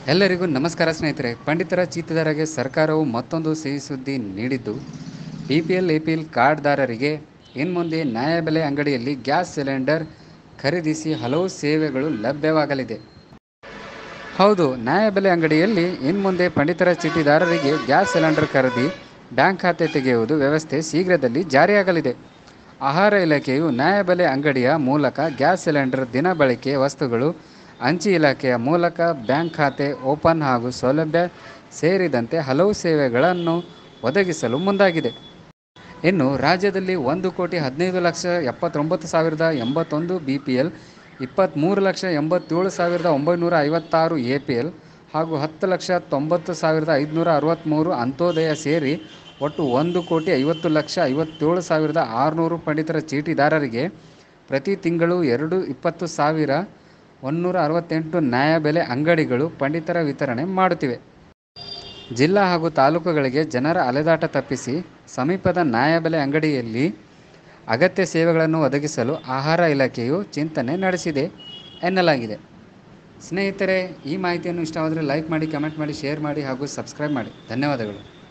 ಎಲ್ಲರಿಗೂ ನಮಸ್ಕಾರ ಸ್ನೇಹಿತರೆ ಪಂಡಿತರ ಚೀತದಾರರಿಗೆ ಸರ್ಕಾರವು ಮತ್ತೊಂದು ಸಿಹಿ ಸುದ್ದಿ ನೀಡಿದ್ದು B P L A P L ಕಾರ್ಡ್ದಾರರಿಗೆ ಇನ್ಮುಂದೆ ನ್ಯಾಯಬೆಲೆ ಅಂಗಡಿಯಲ್ಲಿ ಗ್ಯಾಸ್ ಸಿಲಿಂಡರ್ ಖರೀದಿಸಿ ಹಲವು ಸೇವೆಗಳು ಲಭ್ಯವಾಗಲಿದೆ ಹೌದು ನ್ಯಾಯಬೆಲೆ ಅಂಗಡಿಯಲ್ಲಿ ಇನ್ಮುಂದೆ ಪಂಡಿತರ ಚೀಟಿದಾರರಿಗೆ ಗ್ಯಾಸ್ ಸಿಲಿಂಡರ್ ಖರೀದಿ ಬ್ಯಾಂಕ್ ಖಾತೆ ತೆಗೆಯುವುದು ವ್ಯವಸ್ಥೆ ಶೀಘ್ರದಲ್ಲಿ ಜಾರಿಯಾಗಲಿದೆ ಆಹಾರ ಇಲಾಖೆಯು ನ್ಯಾಯಬೆಲೆ ಅಂಗಡಿಯ ಮೂಲಕ ಗ್ಯಾಸ್ ಸಿಲಿಂಡರ್ ದಿನ ಬಳಕೆಯ ವಸ್ತುಗಳು ಅಂಚೆ ಇಲಾಖೆಯ ಮೂಲಕ ಬ್ಯಾಂಕ್ ಖಾತೆ ಓಪನ್ ಹಾಗೂ ಸೌಲಭ್ಯ ಸೇರಿದಂತೆ ಹಲವು ಸೇವೆಗಳನ್ನು ಒದಗಿಸಲು ಮುಂದಾಗಿದೆ ಇನ್ನು ರಾಜ್ಯದಲ್ಲಿ ಒಂದು ಕೋಟಿ ಹದಿನೈದು ಲಕ್ಷ ಎಪ್ಪತ್ತೊಂಬತ್ತು ಸಾವಿರದ ಎಂಬತ್ತೊಂದು ಬಿ ಪಿ ಎಲ್ ಇಪ್ಪತ್ತ್ಮೂರು ಲಕ್ಷ ಎಂಬತ್ತೇಳು ಸಾವಿರದ ಒಂಬೈನೂರ ಐವತ್ತಾರು ಎ ಪಿ ಎಲ್ ಹಾಗೂ ಹತ್ತು ಲಕ್ಷ ತೊಂಬತ್ತು ಸಾವಿರದ ಐದುನೂರ ಅರವತ್ತ್ಮೂರು ಅಂತ್ಯೋದಯ ಸೇರಿ ಒಟ್ಟು ಒಂದು ಕೋಟಿ ಐವತ್ತು ಲಕ್ಷ ಐವತ್ತೇಳು ಸಾವಿರದ ಆರುನೂರು ಪಂಡಿತರ ಚೀಟಿದಾರರಿಗೆ ಪ್ರತಿ ತಿಂಗಳು ಎರಡು ಇಪ್ಪತ್ತು ಸಾವಿರ ಒಂನ್ನೂರ ಅರವತ್ತೆಂಟು ನ್ಯಾಯಬೆಲೆ ಅಂಗಡಿಗಳು ಪಂಡಿತರ ವಿತರಣೆ ಮಾಡುತ್ತಿವೆ ಜಿಲ್ಲಾ ಹಾಗೂ ತಾಲೂಕುಗಳಿಗೆ ಜನರ ಅಲೆದಾಟ ತಪ್ಪಿಸಿ ಸಮೀಪದ ನ್ಯಾಯಬೆಲೆ ಅಂಗಡಿಯಲ್ಲಿ ಅಗತ್ಯ ಸೇವೆಗಳನ್ನು ಒದಗಿಸಲು ಆಹಾರ ಇಲಾಖೆಯು ಚಿಂತನೆ ನಡೆಸಿದೆ ಎನ್ನಲಾಗಿದೆ ಸ್ನೇಹಿತರೆ ಈ ಮಾಹಿತಿಯನ್ನು ಇಷ್ಟವಾದರೆ ಲೈಕ್ ಮಾಡಿ ಕಮೆಂಟ್ ಮಾಡಿ ಶೇರ್ ಮಾಡಿ ಹಾಗೂ ಸಬ್ಸ್ಕ್ರೈಬ್ ಮಾಡಿ ಧನ್ಯವಾದಗಳು